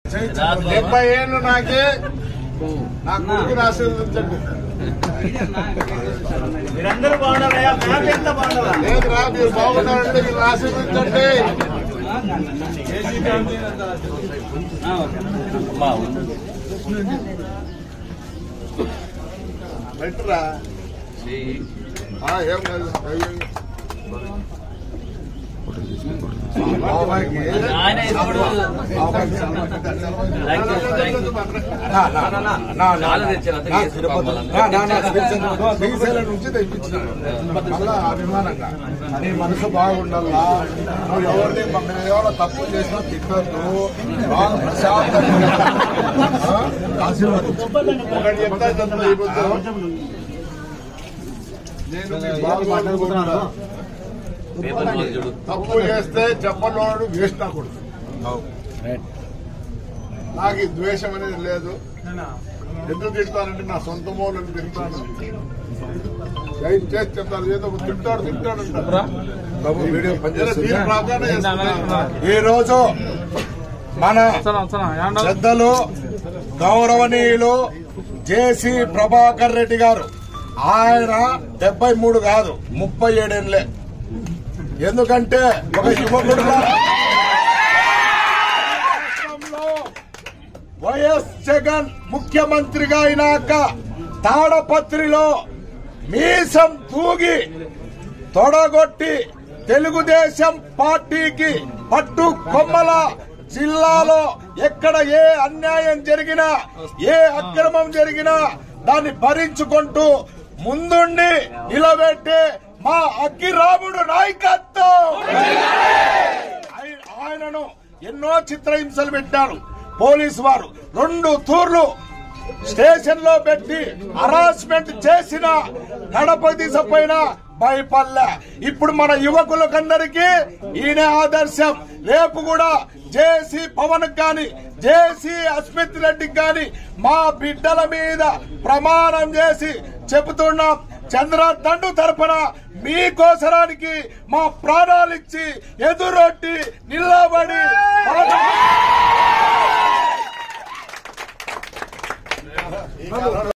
డెబ్బై ఏళ్ళు నాకే నా కొడుకుని ఆశీర్వదించండి మీరందరూ బాగున్నారయ్యా ఫ్యామిలీ అంతా బాగున్నారా లేదురా మీరు బాగున్నారంటే మీరు ఆశీర్వదించండి బెటరా ఆ, ఏం లేదు అయ్యో. బాబాయ్కి ఆయన ఇప్పుడు బాబాయ్కి చాలా థ్యాంక్ యూ థ్యాంక్ యూ నా, నా, నా, నా, నా, చాలా తెచ్చారు అంతే నా, తిరుపతి నా, నా, నా, శ్రీశైలం శ్రీశైలం నుంచి తెప్పించినాను మళ్ళా అభిమానంగా నీ మనసు బాగుండాలా నువ్వు ఎవరిని మన ఎవరో తప్పు చేసినా తిట్టద్దు బాగా ప్రశాంతంగా ఆ? ఆశీర్వదించు. ఒకటి చెప్తా చెప్తా ఈ పొద్దు. నేను మీ బాగా మాట్లాడుకుంటున్నా పేపర్లో చూడు తప్పు చేస్తే చెప్పనోడు వేస్ట్ నా కొడుకు నాకు ఈ ద్వేషం అనేది లేదు ఎందుకు తింటానంటే నా సొంత మూలను తింటాను దయచేసి చెప్తాను ఏదో ఒక తింటాడు తింటాడు అంటారు. వీడియో ఏదో దీని ప్రార్థన చేస్తున్నా. ఈ రోజు మన పెద్దలు గౌరవనీయులు జేసీ ప్రభాకర్ రెడ్డి గారు ఆయన డెబ్బై మూడు కాదు ముప్పై ఏడేళ్లే ఎందుకంటే ఒక యువకుడుగా రాష్ట్రంలో వైఎస్ జగన్ ముఖ్యమంత్రిగా అయినాక తాడపత్రిలో మీసం తూగి తొడగొట్టి తెలుగుదేశం పార్టీకి పట్టు కొమ్మల జిల్లాలో ఎక్కడ ఏ అన్యాయం జరిగినా ఏ అక్రమం జరిగినా దాన్ని భరించుకుంటూ ముందుండి నిలబెట్టే మా అగ్గిరాముడు నాయకత్వం ఆయ- ఆయనను ఎన్నో చిత్రహింసలు పెట్టారు పోలీసు వారు రెండు తూర్లు స్టేషన్ లో పెట్టి హరాస్మెంట్ చేసిన గడప దిశపైన భయపల్లె ఇప్పుడు మన యువకులకందరికీ ఈయన ఆదర్శం రేపు కూడా జేసీ పవన్ గాని జేసీ అస్మిత్ రెడ్డికి గాని మా బిడ్డల మీద ప్రమాణం చేసి చెబుతున్నాం చంద్ర తండు తరపున మీకోసరానికి మా ప్రాణాలిచ్చి ఎదురొట్టి నిలబడి